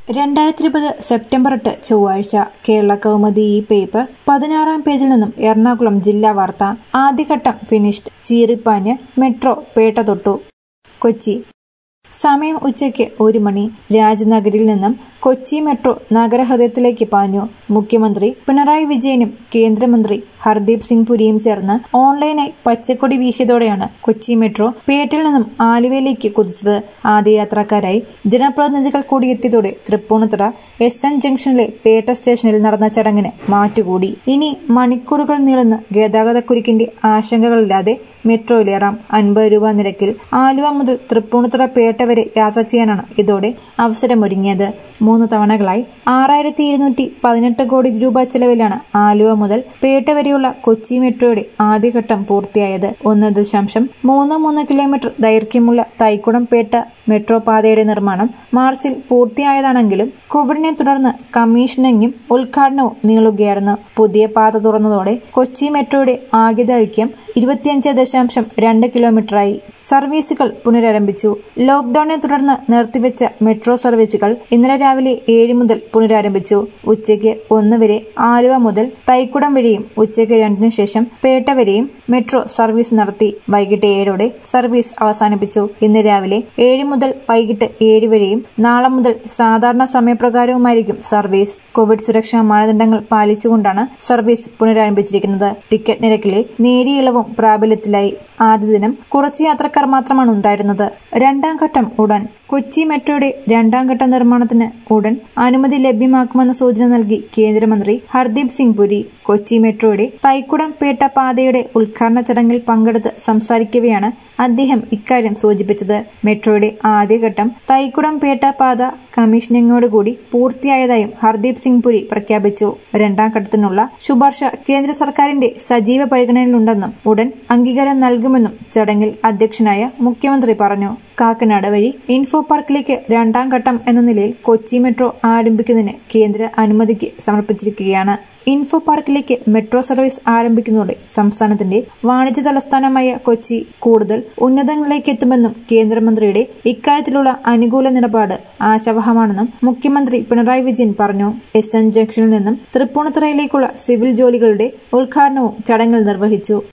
രണ്ടായിരത്തി ഇരുപത് സെപ്റ്റംബർ എട്ട് ചൊവ്വാഴ്ച കേരള കൗമുദി ഈ പേപ്പർ പതിനാറാം പേജിൽ നിന്നും എറണാകുളം ജില്ലാ വാർത്ത ആദ്യഘട്ടം ഫിനിഷ്ഡ് ചീറിപ്പാഞ്ഞ് മെട്രോ പേട്ട തൊട്ടു കൊച്ചി സമയം ഉച്ചയ്ക്ക് ഒരു മണി രാജനഗരിൽ നിന്നും കൊച്ചി മെട്രോ നഗരഹൃദയത്തിലേക്ക് പാഞ്ഞു മുഖ്യമന്ത്രി പിണറായി വിജയനും കേന്ദ്രമന്ത്രി ഹർദീപ് സിംഗ് പുരിയും ചേർന്ന് ഓൺലൈനായി പച്ചക്കൊടി വീശിയതോടെയാണ് കൊച്ചി മെട്രോ പേട്ടിൽ നിന്നും ആലുവയിലേക്ക് കുതിച്ചത് ആദ്യ യാത്രക്കാരായി ജനപ്രതിനിധികൾ കൂടിയെത്തിയതോടെ തൃപ്പൂണിത്തുറ എസ് എൻ ജംഗ്ഷനിലെ പേട്ട സ്റ്റേഷനിൽ നടന്ന ചടങ്ങിന് മാറ്റുകൂടി ഇനി മണിക്കൂറുകൾ നീളുന്ന ഗതാഗതക്കുരുക്കിന്റെ ആശങ്കകളില്ലാതെ മെട്രോയിലേറാം അൻപത് രൂപ നിരക്കിൽ ആലുവ മുതൽ തൃപ്പൂണിത്തുറ പേട്ട വരെ യാത്ര ചെയ്യാനാണ് ഇതോടെ അവസരമൊരുങ്ങിയത് മൂന്ന് തവണകളായി ആറായിരത്തി ഇരുന്നൂറ്റി പതിനെട്ട് കോടി രൂപ ചെലവിലാണ് ആലുവ മുതൽ പേട്ട വരെയുള്ള കൊച്ചി മെട്രോയുടെ ആദ്യഘട്ടം പൂർത്തിയായത് ഒന്ന് ദശാംശം മൂന്ന് മൂന്ന് കിലോമീറ്റർ ദൈർഘ്യമുള്ള തൈക്കുടം പേട്ട മെട്രോ പാതയുടെ നിർമ്മാണം മാർച്ചിൽ പൂർത്തിയായതാണെങ്കിലും കോവിഡിനെ തുടർന്ന് കമ്മീഷനിങ്ങും ഉദ്ഘാടനവും നീളുകയായിരുന്നു പുതിയ പാത തുറന്നതോടെ കൊച്ചി മെട്രോയുടെ ആകെ ദൈർഘ്യം ഇരുപത്തിയഞ്ച് ദശാംശം രണ്ട് കിലോമീറ്ററായി സർവീസുകൾ പുനരാരംഭിച്ചു ലോക്ഡൌണിനെ തുടർന്ന് നിർത്തിവെച്ച മെട്രോ സർവീസുകൾ ഇന്നലെ രാവിലെ ഏഴ് മുതൽ പുനരാരംഭിച്ചു ഉച്ചയ്ക്ക് ഒന്ന് വരെ ആലുവ മുതൽ തൈക്കുടം വരെയും ഉച്ചയ്ക്ക് രണ്ടിനു ശേഷം പേട്ട വരെയും മെട്രോ സർവീസ് നടത്തി വൈകിട്ട് ഏഴോടെ സർവീസ് അവസാനിപ്പിച്ചു ഇന്ന് രാവിലെ ഏഴ് മുതൽ വൈകിട്ട് ഏഴ് വരെയും നാളെ മുതൽ സാധാരണ സമയപ്രകാരവുമായിരിക്കും സർവീസ് കോവിഡ് സുരക്ഷാ മാനദണ്ഡങ്ങൾ പാലിച്ചുകൊണ്ടാണ് സർവീസ് പുനരാരംഭിച്ചിരിക്കുന്നത് ടിക്കറ്റ് നിരക്കിലെ നേരിയ ഇളവും പ്രാബല്യത്തിലായി ആദ്യ ദിനം കുറച്ച് യാത്രക്കാർ മാത്രമാണ് ഉണ്ടായിരുന്നത് രണ്ടാം ഘട്ടം ഉടൻ കൊച്ചി മെട്രോയുടെ രണ്ടാം ഘട്ട നിർമ്മാണത്തിന് ഉടൻ അനുമതി ലഭ്യമാക്കുമെന്ന സൂചന നൽകി കേന്ദ്രമന്ത്രി ഹർദീപ് സിംഗ് പുരി കൊച്ചി മെട്രോയുടെ തൈക്കുടം പേട്ട പാതയുടെ ഉദ്ഘാടന ചടങ്ങിൽ പങ്കെടുത്ത് സംസാരിക്കവെയാണ് അദ്ദേഹം ഇക്കാര്യം സൂചിപ്പിച്ചത് മെട്രോയുടെ ആദ്യഘട്ടം തൈക്കുടം പേട്ട പാത കമ്മീഷനിങ്ങോടുകൂടി പൂർത്തിയായതായും ഹർദീപ് സിംഗ് പുരി പ്രഖ്യാപിച്ചു രണ്ടാം ഘട്ടത്തിനുള്ള ശുപാർശ കേന്ദ്ര സർക്കാരിന്റെ സജീവ പരിഗണനയിലുണ്ടെന്നും ഉടൻ അംഗീകാരം നൽകുമെന്നും ചടങ്ങിൽ അധ്യക്ഷനായ മുഖ്യമന്ത്രി പറഞ്ഞു കാക്കനാട് വഴി ഇൻഫോ പാർക്കിലേക്ക് രണ്ടാം ഘട്ടം എന്ന നിലയിൽ കൊച്ചി മെട്രോ ആരംഭിക്കുന്നതിന് കേന്ദ്ര അനുമതിക്ക് സമർപ്പിച്ചിരിക്കുകയാണ് ഇൻഫോ പാർക്കിലേക്ക് മെട്രോ സർവീസ് ആരംഭിക്കുന്നതോടെ സംസ്ഥാനത്തിന്റെ വാണിജ്യ തലസ്ഥാനമായ കൊച്ചി കൂടുതൽ ഉന്നതങ്ങളിലേക്ക് എത്തുമെന്നും കേന്ദ്രമന്ത്രിയുടെ ഇക്കാര്യത്തിലുള്ള അനുകൂല നിലപാട് ആശാവഹമാണെന്നും മുഖ്യമന്ത്രി പിണറായി വിജയൻ പറഞ്ഞു എസ് എൻ ജംഗ്ഷനിൽ നിന്നും തൃപ്പൂണിത്തുറയിലേക്കുള്ള സിവിൽ ജോലികളുടെ ഉദ്ഘാടനവും ചടങ്ങിൽ നിർവഹിച്ചു